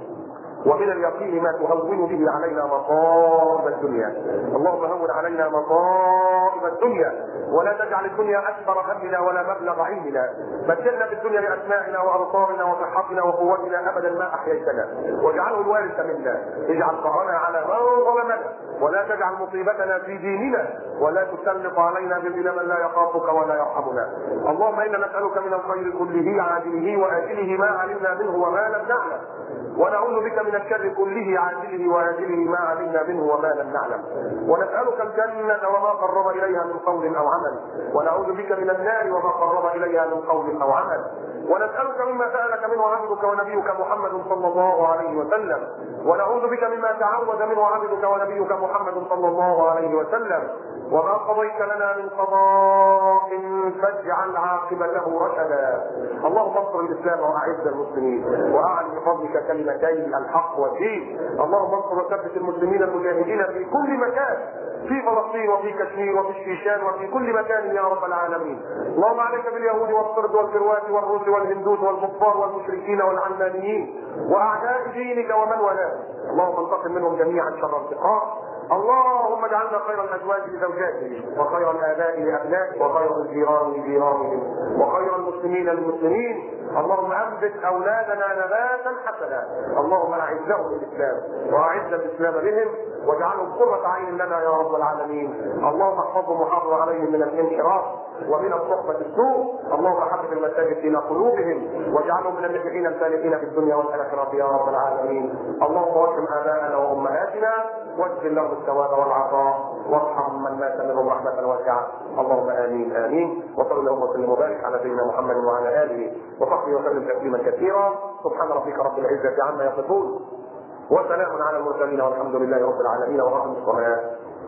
ومن اليقين ما تهون به علينا مصائب الدنيا اللهم هون علينا مصائب الدنيا ولا تجعل الدنيا اكبر همنا ولا مبلغ علمنا متعنا بالدنيا باسماعنا وابصارنا وصحتنا وقوتنا ابدا ما احييتنا واجعله الوارث منا اجعل قهرنا على من ظلمنا ولا تجعل مصيبتنا في ديننا ولا تسلط علينا بذل من لا يخافك ولا يرحمنا اللهم انا نسالك من الخير كله عاجله واجله ما علمنا منه وما لم نعلم ونعوذ بك من الشر كله عاجله واجله ما علمنا منه وما لم نعلم ونسالك الجنه وما قرب اليها من قول او عمل ونعوذ بك من النار وما قرب اليها من قول او عمل ونسالك مما سالك منه عبدك ونبيك محمد صلى الله عليه وسلم ونعوذ بك مما تعوذ منه عبدك ونبيك محمد صلى الله عليه وسلم وما قضيت لنا من قضاء فاجعل عاقبته رشدا اللهم انصر الاسلام واعز المسلمين واعل بفضلك كلمتي الحق والدين اللهم انصر وثبت المسلمين المجاهدين في كل مكان في فلسطين وفي كشمير وفي الشيشان وفي كل مكان يا رب العالمين اللهم عليك باليهود والصرد والفروات والروس والهندوس والكفار والمشركين والعلمانيين واعداء دينك ومن والاه اللهم انتقم منهم جميعا شر انتقام اللهم اجعلنا خير الازواج لزوجاتهم وخير الاباء لابنائهم وخير الجيران لجيرانهم وخير المسلمين للمسلمين اللهم انبت اولادنا نباتا حسنا اللهم اعزهم بالاسلام واعز الاسلام بهم واجعلهم قرة عين لنا يا رب العالمين اللهم احفظهم وحافظ عليهم من الانحراف ومن الصحبة السوء اللهم حبب المساجد في قلوبهم واجعلهم من الناجحين الفالحين في الدنيا والاخرة يا رب العالمين اللهم وارحم اباءنا وامهاتنا واجزل لهم الثواب والعطاء وارحم من مات منهم رحمة واسعة اللهم امين امين وصلى اللهم وسلم وبارك على سيدنا محمد وعلى اله وصحبه وسلم تسليما كثيرا سبحان ربك رب العزة عما يصفون وسلام على المرسلين والحمد لله رب العالمين ورحمة الصلاة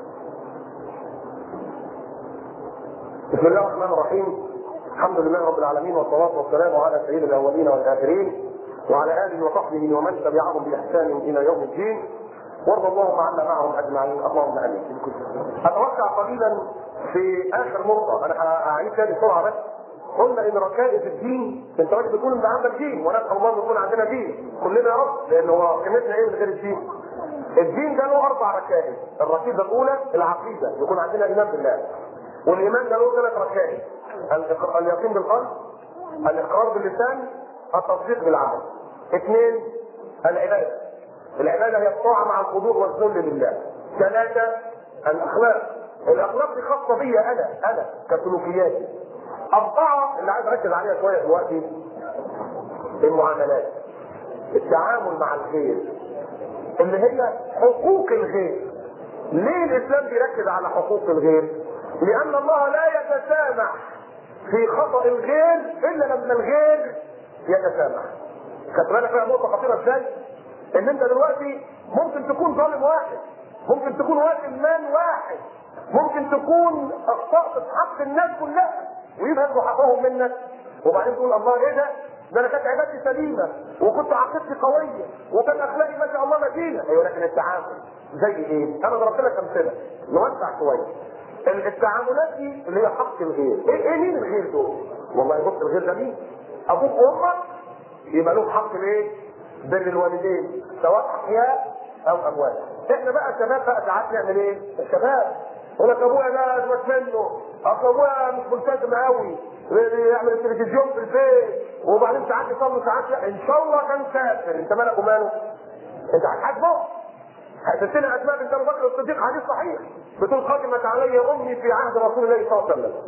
بسم الله الرحمن الرحيم الحمد لله رب العالمين والصلاة والسلام على سيد الأولين والآخرين وعلى آله وصحبه ومن تبعهم بإحسان إلى يوم الدين وارض اللهم عنا معهم أجمعين اللهم آمين أتوقع قليلا في آخر نقطة أنا هعيد تاني بسرعة بس قلنا ان ركائز الدين انت راجل بتقول انت عندك دين ونسال الله ان يكون عندنا دين كلنا يا رب لان هو قيمتنا ايه من غير الدين؟ الدين ده له اربع ركائز الركيزه الاولى العقيده يكون عندنا ايمان بالله والايمان ده له ثلاث ركائز الإق- اليقين بالقلب الاقرار باللسان التصديق بالعمل اثنين العباده العباده هي الطاعه مع الخضوع والذل لله ثلاثه الاخلاق الاخلاق دي خاصه بيا انا انا كسلوكياتي أربعة اللي عايز أركز عليها شوية دلوقتي المعاملات التعامل مع الغير اللي هي حقوق الغير ليه الإسلام بيركز على حقوق الغير؟ لأن الله لا يتسامح في خطأ الغير إلا لما الغير يتسامح خدت بالك بقى نقطة خطيرة إزاي؟ إن أنت دلوقتي ممكن تكون ظالم واحد ممكن تكون واكل مال واحد ممكن تكون أخطأت في حق الناس كلها ويبهدوا حقهم منك وبعدين تقول الله ايه ده؟ ده انا كانت عبادتي سليمه وكنت عقيدتي قويه وكان اخلاقي ما شاء الله متينه ايوه لكن التعامل زي ايه؟ انا ضربت لك امثله نوسع شويه ال- التعاملات دي اللي هي حق الغير ايه, إيه مين الغير دول؟ والله بص الغير ده مين؟ ابوك وامك يبقى لهم حق الايه؟ بر الوالدين سواء احياء او اموات احنا بقى شباب بقى ساعات نعمل ايه؟ الشباب يقول لك ابويا ده ازوج منه اصل ابويا مش ملتزم قوي يعمل التلفزيون في البيت وبعدين ساعات يصلي ساعات لا ان شاء الله كان كافر انت مالك وماله؟ انت هتحاسبه؟ حدثنا اسماء بنت ابو بكر الصديق حديث صحيح بتقول خدمت علي امي في عهد رسول الله صلى الله عليه وسلم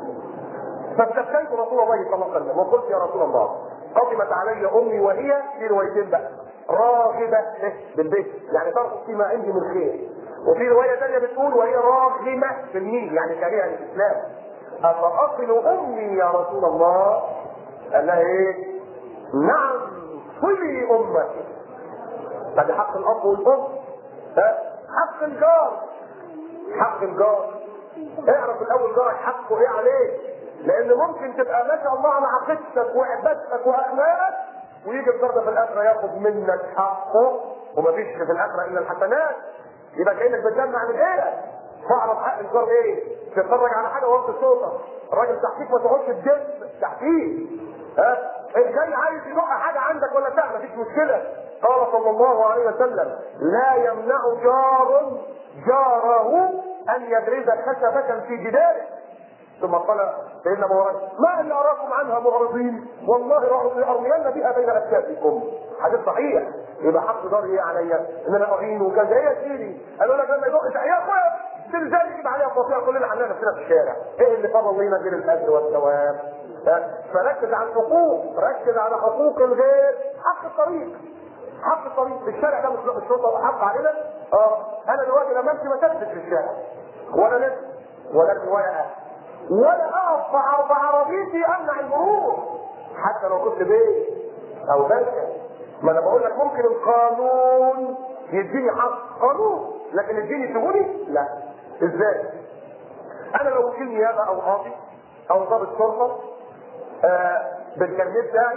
فاستفتيت رسول الله صلى الله عليه وسلم وقلت يا رسول الله قدمت علي امي وهي في روايتين بقى راغبه إيه؟ بالبيت يعني ترغب فيما عندي من خير وفي روايه ثانيه بتقول وهي راغمه في النيل يعني كارهه للاسلام افاصل امي يا رسول الله قال لها ايه؟ نعم صلي امك بعد حق الاب والام ها حق الجار حق الجار اعرف الاول جارك حقه ايه عليه لان ممكن تبقى ما شاء الله على عقيدتك وعبادتك واخلاقك ويجي الضرب في الاخره ياخد منك حقه ومفيش في الاخره الا الحسنات يبقى كانك بتجمع من غيرك تعرف حق الجار ايه تتفرج على حاجه وقت صوتك الراجل تحتيك ما تقعدش تدب تحتيه ها جاي عايز يدق حاجه عندك ولا بتاع مفيش مشكله قال صلى الله عليه وسلم لا يمنع جار جاره ان يبرز خشبه في جداره ثم قال سيدنا ابو هريره ما اللي اراكم عنها معرضين والله لارمين بها بين اكتافكم حديث صحيح يبقى حق جاري ايه عليا ان انا اعينه وكذا ايه يا سيدي قالوا لك لما يدق يا اخويا تلزم يجيب عليها فصيحه كلنا عندنا نفسنا في الشارع ايه اللي فضل لينا غير الاجر والثواب فركز على الحقوق ركز على حقوق الغير حق الطريق حق الطريق الشارع ده مش الشرطه حق علينا اه انا دلوقتي لما امشي ما تثبت في الشارع ولا نفس ولا روايه ولا اقف مع عربيتي امنع المرور حتى لو كنت بيت او باشا ما انا بقول لك ممكن القانون يديني حق قانون لكن يديني سهولي لا ازاي انا لو وكيل نيابه او قاضي او ضابط شرطه آه بالكارنيه بتاعي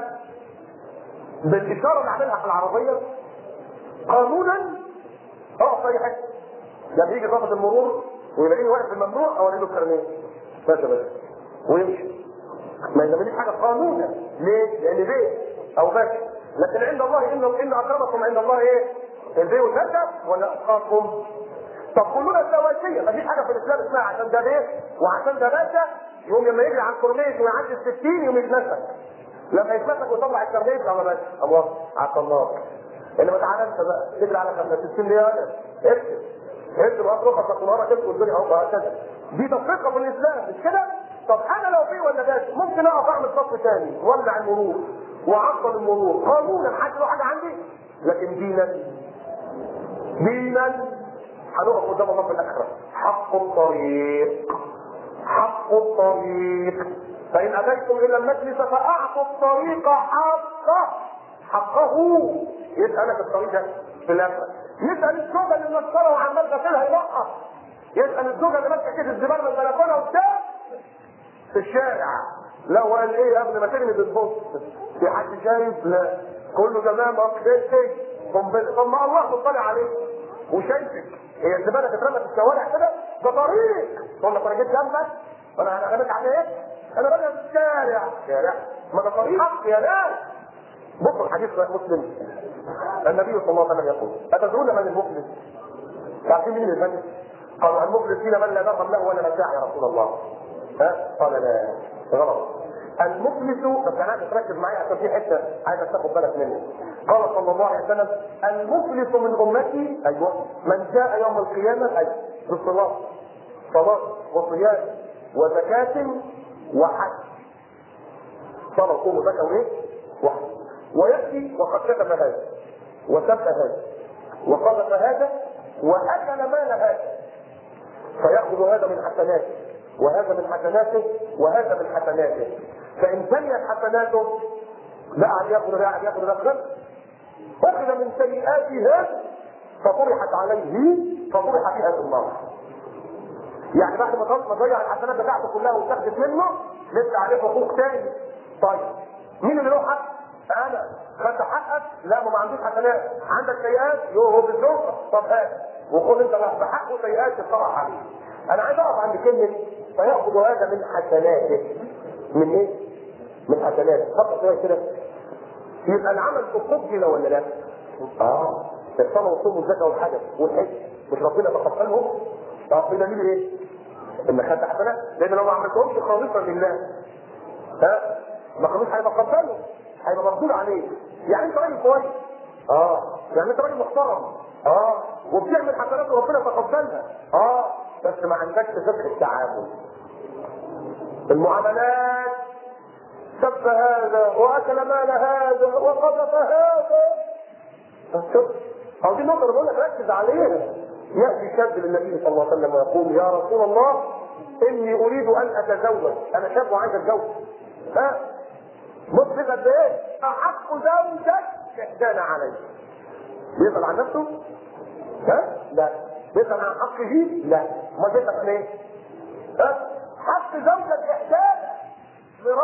بالاشاره اللي عاملها في العربيه قانونا اقف في اي حته لما يجي ضابط المرور ويلاقيني واقف في الممنوع اوري له الكارنيه بس بس ويمشي ما يلزمنيش حاجه قانونا ليه؟ لان بيت او باشا لكن عند الله ان ان اكرمكم عند الله ايه؟ البيت والباشا ولا اتقاكم؟ طب كلنا سواسيه مفيش حاجه في الاسلام اسمها عشان ده بيت وعشان ده باشا يقوم لما يجري على الكورنيش ويعدي ال 60 يقوم يتمسك لما يتمسك ويطلع الكورنيش يبقى باشا الله عفى الله انما تعالى انت بقى تجري على 65 ريال اكتب اكتب اطرقك القناره تكتب الدنيا اهو وهكذا دي تفرقه في الاسلام مش كده؟ طب انا لو في ولا باشا ممكن اقف اعمل صف ثاني ولع المرور وعطل المرور قانونا حد له حاجه عندي لكن دينا دينا هنقف قدام الله في الاخره حق الطريق حق الطريق فان اتيتم الى المجلس فاعطوا الطريق حقه حقه يبقى انا في الطريق ده في الاخره يسال الزوجه اللي مسكره وعمال غسلها يوقف يسال الزوجه اللي ماسكه كيس الزباله من البلكونه قدام في الشارع لا هو قال ايه قبل ما ترمي بتبص في حد شايف لا كله تمام ايه شيء قنبله طب ما الله مطلع عليك وشايفك هي الزباله تترمى في الشوارع كده ده طريق تقول لك انا جيت جنبك انا هغلبك على ايه؟ انا بقى في الشارع شارع ما ده طريق حق يا ناس بص الحديث مسلم النبي صلى الله عليه وسلم يقول اتدرون من المفلس؟ تعرفين مين المفلس؟ قالوا المفلس فينا من لا درهم له ولا متاع يا رسول الله ها؟ قال لا غلط المفلس بس انا عايز تركز معايا عشان في حته عايزك تاخد بالك مني قال صلى الله عليه وسلم المفلس من امتي ايوه من جاء يوم القيامه اي بالصلاه صلاه وصيام وزكاه وحج صلاه وصوم وزكاه وايه؟ وحج وياتي وقد كتب هذا وسب هذا وقذف هذا واكل مال هذا فياخذ هذا من حسناته وهذا من حسناته وهذا من حسناته فان سميت حسناته لا قاعد ياخذ لا قاعد ياخذ لا اخذ من سيئاته فطرحت عليه فطرح فيها في النار يعني بعد ما ما ضيع الحسنات بتاعته كلها واتخذت منه لسه عليه حقوق تاني طيب مين اللي له حق؟ انا خدت حقك لا ما عنديش حسنات عندك سيئات يوه بالزوجه طب هات وخد انت بحقه سيئات تطرح عليه انا عايز اقف عند كلمه فياخذ هذا من حسناته من ايه؟ من حسناته فقط شويه كده يبقى العمل استقبل ولا لا؟ اه الصلاه والصوم والزكاه والحجر والحج مش ربنا تقبلهم؟ طب بدليل ايه؟ ان خدت حسنات لان لو ما عملتهمش خالصا لله ها ما كانوش هيتقبلوا هيبقى مردود عليه يعني انت راجل كويس اه يعني انت راجل محترم اه وبتعمل حسنات وربنا تقبلها اه بس ما عندكش فقه التعامل المعاملات سب هذا واكل مال هذا وقذف هذا شوف او دي النقطه اللي بقول لك ركز عليها ياتي شاب للنبي صلى الله عليه وسلم ويقول يا رسول الله اني اريد ان اتزوج انا شاب وعايز اتزوج ها بص قد ايه احق زوجك احدانا عليه بيسال عن نفسه ها لا بيسال عن حقه لا ما بيسال عن ايه ها حق زوجك احدانا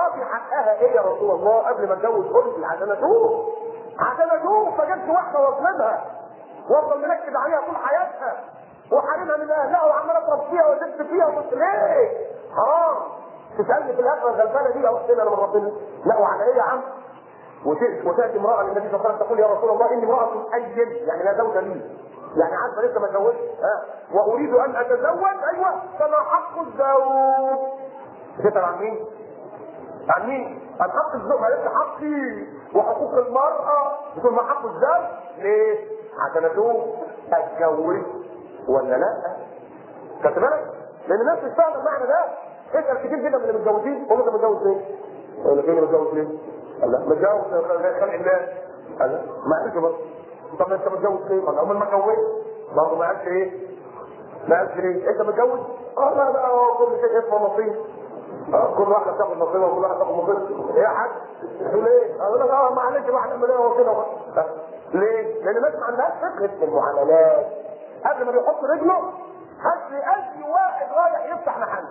مراتي حقها ايه يا رسول الله قبل ما اتجوز قلت لي عشان اشوف عشان اشوف ما جبتش واحده واظلمها وافضل منكد عليها طول حياتها وحارمها من اهلها وعمال اضرب فيها وازت فيها وقلت ليه؟ حرام تسالني في الاخره الغلبانه دي لو احسن انا من ربنا لا وعلى ايه يا عم؟ وتأتي وتأتي امرأة للنبي صلى الله عليه وسلم تقول يا رسول الله إني امرأة أيد يعني لا زوج لي يعني عارفة لسه ما اتجوزتش ها وأريد أن أتزوج أيوه فما حق الزوج بتسأل عن مين؟ عن مين؟ عن حق الزوج ما لسه حقي وحقوق المرأة بتقول ما حق الزوج ليه؟ عشان أشوف أتجوز ولا لا؟ خدت بالك؟ لأن الناس مش فاهمة المعنى ده اسأل كتير جدا من اللي متجوزين قول له أنت متجوز ليه؟ يقول لك إيه متجوز ليه؟ قال لا متجوز خلق الله قال لا ما قالش برضه طب انت متجوز ليه؟ قال امال ما اتجوزت برضه ما قالش ايه؟ ما قالش ليه؟ انت متجوز؟ اه لا لا هو كل شيء اسمه نصيب اه كل واحده تاخد نصيبها وكل واحده تاخد نصيبها ايه يا حاج؟ تقول ايه؟ اقول لك اه معلش بقى هنعمل ايه هو كده بقى. ليه؟ لان الناس ما عندهاش فكره في المعاملات قبل ما بيحط رجله هات لي اي واحد رايح يفتح محل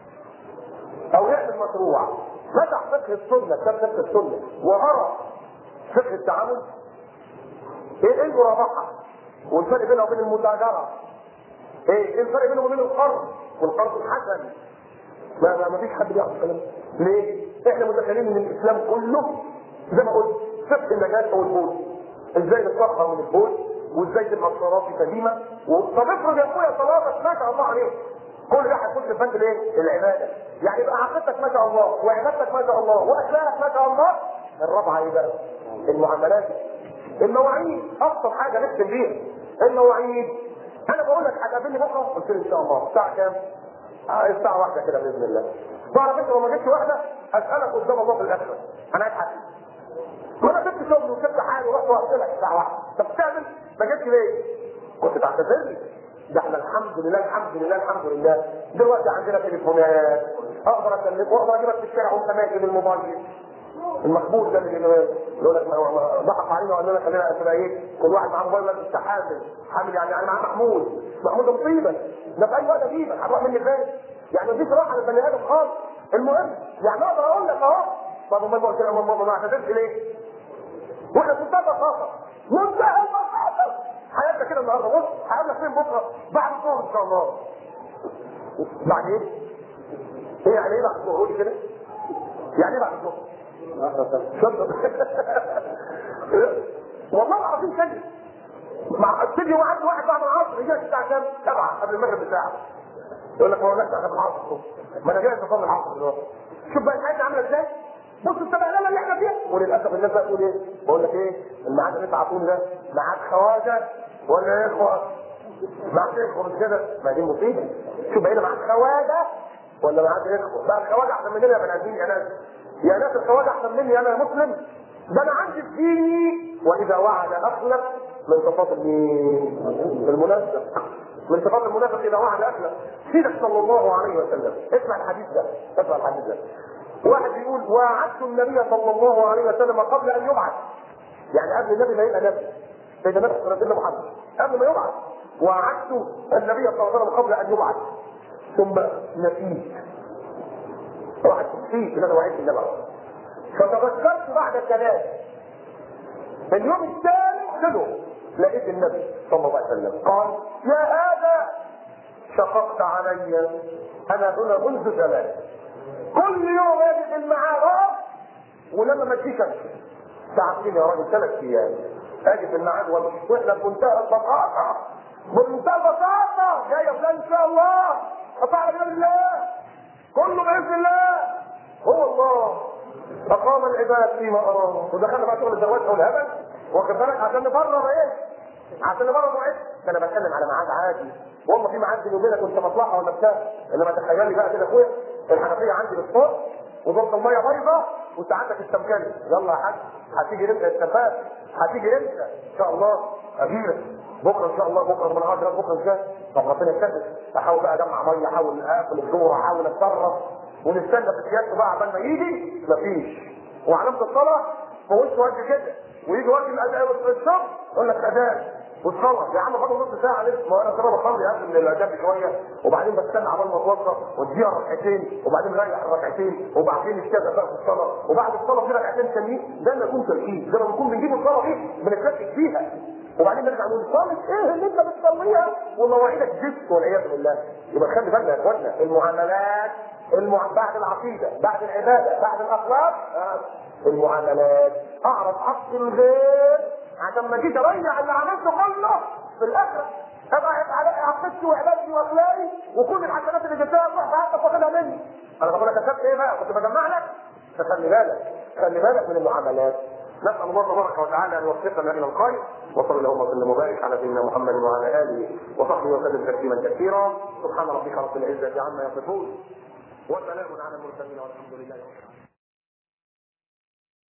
او يعمل مشروع فتح فقه السنه كتاب فقه السنه وقرا فقه التعامل ايه ايه المرابحه والفرق بينها وبين المتاجره ايه ايه الفرق بينه وبين القرض والقرض الحسن ما ما ما فيش حد بيعرف الكلام ده ليه؟ احنا متخيلين ان الاسلام كله زي ما قلت فقه النجاه والبول ازاي نتطهر من البول وازاي تبقى الصلاه سليمه و... طب افرض يا اخويا صلاتك ما شاء الله عليك كل ده هيخش في بند الايه؟ العباده يعني يبقى عقيدتك ما شاء الله وعبادتك ما شاء الله واخلاقك ما شاء الله الرابعه ايه بقى؟ المعاملات المواعيد اكثر حاجه نختم بيها المواعيد انا بقول لك هتقابلني بكره قلت لي ان شاء الله الساعه كام؟ آه الساعه واحده كده باذن الله تعرف انت لو ما جبتش واحده اسالك قدام الله في الاخره انا عايز حد وانا سبت شغل وسبت حالي ورحت وقلت لك الساعه واحده طب بتعمل ما جبتش ليه؟ كنت تعتذر لي ده احنا الحمد لله الحمد لله الحمد لله دلوقتي عندنا تليفونات اقدر اكلمك واقدر اجيبك في الشارع وانت ماشي بالموبايل المقبول ده اللي يقول لك ضحك علينا وقال لنا خلينا تبقى ايه كل واحد معاه موبايل انت حامل حامل يعني يعني معاه محمود محمود ده مصيبه ده في اي وقت اجيبك هتروح مني فين؟ يعني مفيش راحه للبني ادم خالص المهم يعني اقدر اقول لك اهو طب امال ما قلت لك ما اعتذرش ليه؟ واحنا في منتهى البساطه منتهى البساطه حياتنا كده النهارده بص هقابلك فين بكره بعد الظهر ان شاء الله بعد ايه؟ ايه يعني ايه بعد الظهر قولي كده؟ يعني ايه بعد الظهر؟ والله العظيم كده مع تيجي واحد واحد بعد العصر يجي الساعه كام؟ 7 قبل المغرب بساعه يقول لك ما هو لسه قبل العصر ما انا جاي اصلي العصر دلوقتي شوف بقى الحياه عامله ازاي؟ بص السبهلله اللي احنا فيها وللاسف الناس بقى تقول ايه؟ بقول لك ايه؟ الميعاد اللي انت عطوني ده ميعاد خواجه ولا ايه اخوه؟ ميعاد اخوه مش كده؟ ما دي مصيبه شوف بقينا معاك خواجه ولا معاك اخوه؟ بقى الخواجه احسن مننا يا بني ادمين يا ناس يا ناس الخواجه احسن مني انا يا مسلم ده انا عندي في ديني واذا وعد اخلف من صفات المين؟ المنافق من صفات المنافق اذا وعد اخلف سيدك صلى الله عليه وسلم اسمع الحديث ده اسمع الحديث ده واحد يقول وعدت النبي صلى الله عليه وسلم قبل ان يبعث يعني قبل النبي ما يبقى نبي سيدنا نبي رسول محمد قبل ما يبعث وعدت النبي صلى الله عليه وسلم قبل ان يبعث ثم نسيت واحد نسيت ان انا وعدت النبي فتذكرت بعد الكلام اليوم الثاني له لقيت النبي صلى الله عليه وسلم قال يا هذا شققت علي انا هنا منذ زمان كل يوم اجي في الميعاد ولما ما تجيش امشي ساعتين يا راجل ثلاث ايام اجي في الميعاد وامشي واحنا بمنتهى البساطه بمنتهى البساطه جايه فلان ان شاء الله اطاع باذن الله كله باذن الله هو الله اقام العباد فيما اراد ودخلنا بقى شغل الزواج او الهبل واخد بالك عشان نبرر ايه؟ عشان نبرر موعد ده انا بتكلم على ميعاد عادي والله في ميعاد بيني وبينك كنت مصلحه ولا بتاع انما تخيل لي بقى كده اخويا الحنفيه عندي بالصوت وضغط الميه بيضه وساعتك السمكري يلا يا حاج هتيجي امتى اتفقت هتيجي امتى ان شاء الله اجيلك بكره ان شاء الله بكره من النهارده بكره ازاي طب ربنا يسدد احاول بقى اجمع ميه احاول اقفل الجمره احاول اتصرف ونستنى في السياسه بقى عبال ما يجي مفيش وعلامه الصلاه في وش وجه كده ويجي وجه الاداء الشغل يقول لك اداء والصلاه يا عم فاضل نص ساعه لسه ما انا كده بصلي قبل من الاعجاب شويه وبعدين بستنى عبال ما اتوضى واديها ركعتين وبعدين رايح الركعتين وبعدين اشتغل بقى في الصلاه وبعد الصلاه في ركعتين تانيين ده ما يكون تركيز ده لما نكون بنجيب الصلاه دي بنتركز فيها وبعدين نرجع نقول صلاه ايه اللي انت بتصليها ومواعيدك زفت والعياذ بالله يبقى خلي بالنا يا اخوانا المعاملات المع... بعد العقيده بعد العباده بعد الاخلاق آه. المعاملات اعرف حق الغير عشان ما جيت اريح اللي عملته كله في الاخره ابقى على عقيدتي وعبادتي واخلاقي وكل الحسنات اللي جبتها تروح بحقك واخدها مني انا بقول لك كسبت ايه بقى كنت بجمع لك فخلي بالك خلي بالك من المعاملات نسال الله تبارك وتعالى ان يوفقنا الى الخير وصلى اللهم وسلم وبارك على سيدنا محمد وعلى اله وصحبه وسلم تسليما كثيرا سبحان ربك رب العزه عما يصفون وسلام على المرسلين والحمد لله رب العالمين